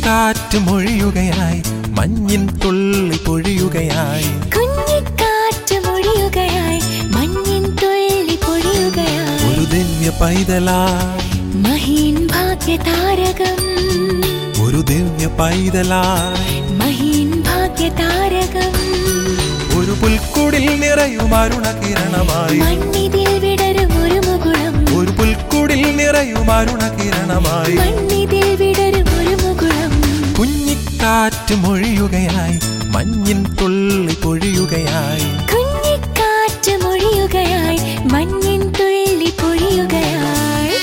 കുഞ്ഞിക്കാറ്റ് മൊഴിയുകയായി മഞ്ഞിൻ തുള്ളി പൊഴിയുകയായി കുഞ്ഞിക്കാറ്റ് മൊഴിയുകയായി മഞ്ഞിൻ തുള്ളി പൊഴിയുകയായി ഒരു ദിവ്യ പൈതലായി മഹീൻ ഭാഗ്യതാരകം ഒരു ദിവ്യ പൈതലായി മഹീൻ ഭാഗ്യതാരകം ഒരു പുൽക്കുടിൽ നിറയും അരുണകിരണമായി മണ്ണിതിൽ വിടരും ഒരു മുകുളം ഒരു പുൽക്കുടിൽ നിറയും അരുണകിരണമായി മണ്ണിതിൽ വിടരും ഒരു മുകുളം കുഞ്ഞിക്കാറ്റ് മൊഴിയുകയായി മഞ്ഞിൻ തുള്ളി പൊഴിയുകയായി കുഞ്ഞിക്കാറ്റ് മൊഴിയുകയായി മഞ്ഞിൻ തുള്ളി പൊഴിയുകയായി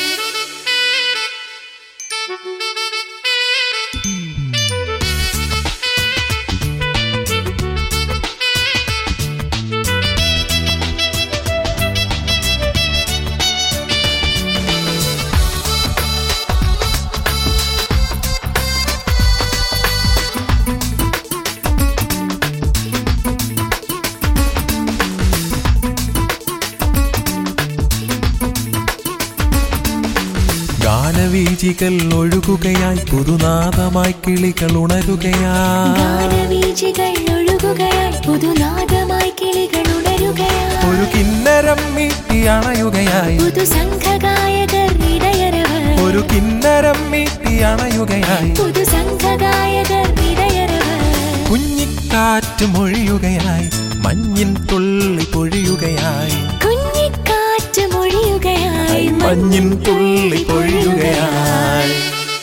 ഗാനവീചികൾ ഒഴുകുകയായി പുതുനാദമായി കിളികൾ ഉണരുകയായി ഗാനവീചികൾ ഒഴുകുകയായി പുതുനാദമായി കിളികൾ ഉണരുകയായി ഒരു കിന്നരം മീട്ടി അണയുകയായി പുതു സംഘഗായകർ ഇടയരവർ ഒരു കിന്നരം മീട്ടി അണയുകയായി പുതു സംഘഗായകർ ഇടയരവർ കുഞ്ഞിക്കാറ്റ് മൊഴിയുകയായി മഞ്ഞിൻ തുള്ളി പൊഴിയുകയായി കുഞ്ഞിക്കാറ്റ് മൊഴിയുകയായി മഞ്ഞിൻ തുള്ളി പൊഴിയുകയായി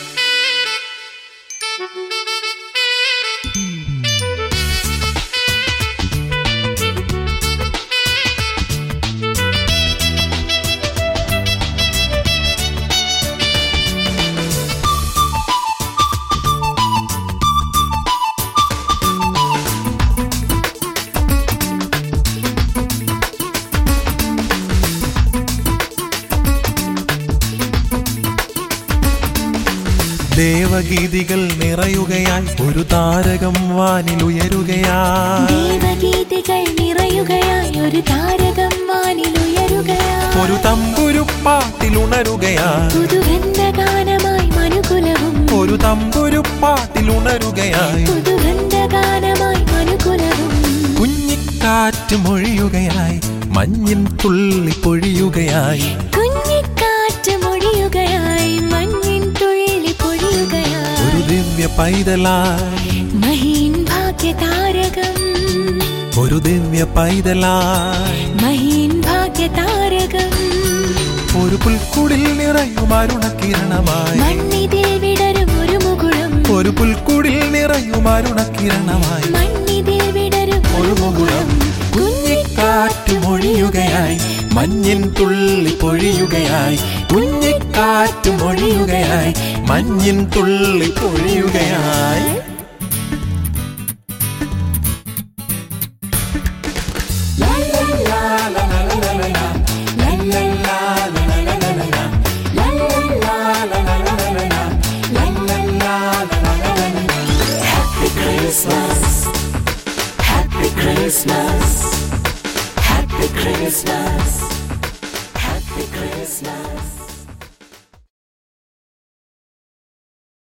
ദേവഗീതികൾ നിറയുകയായി ഒരു താരകം വാനിൽ ഉയരുകയായി ദേവഗീതികൾ നിറയുകയായി ഒരു താരകം വാനിൽ ഉയരുകയായി ഒരു തമ്പുരു പാട്ടിൽ ഉണരുകയായി പുതുവൃന്ദഗാനമായി മനുകുലവും ഒരു തമ്പുരു പാട്ടിൽ ഉണരുകയായി പുതുവൃന്ദഗാനമായി മനുകുലവും കുഞ്ഞിക്കാറ്റ് മൊഴിയുകയായി മഞ്ഞിൻ തുള്ളി പൊഴിയുകയായി കുഞ്ഞിക്കാറ്റ് മൊഴിയുകയായി മഞ്ഞിൻ തുള്ളി പൊഴിയുകയായി ഒരു ദിവ്യ പൈതലായി മഹീൻ ഭാഗ്യതാരകം ഒരു ദിവ്യ പൈതലായി മഹീൻ ഭാഗ്യതാരകം ഒരു പുൽക്കുടിൽ നിറയും അരുണകിരണമായി മണ്ണിതിൽ വിടരും ഒരു മുകുളം ഒരു പുൽക്കുടിൽ നിറയും അരുണകിരണമായി മണ്ണിതിൽ വിടരും ഒരു മുകുളം കുഞ്ഞിക്കാറ്റ് മൊഴിയുകയായി മഞ്ഞിൻ തുള്ളി പൊഴിയുകയായി കുഞ്ഞിക്കാറ്റ് മൊഴിയുകയായി മഞ്ഞിൻ തുള്ളി പൊഴിയുകയായി Christmas. Happy Christmas. Happy Christmas. Happy Christmas.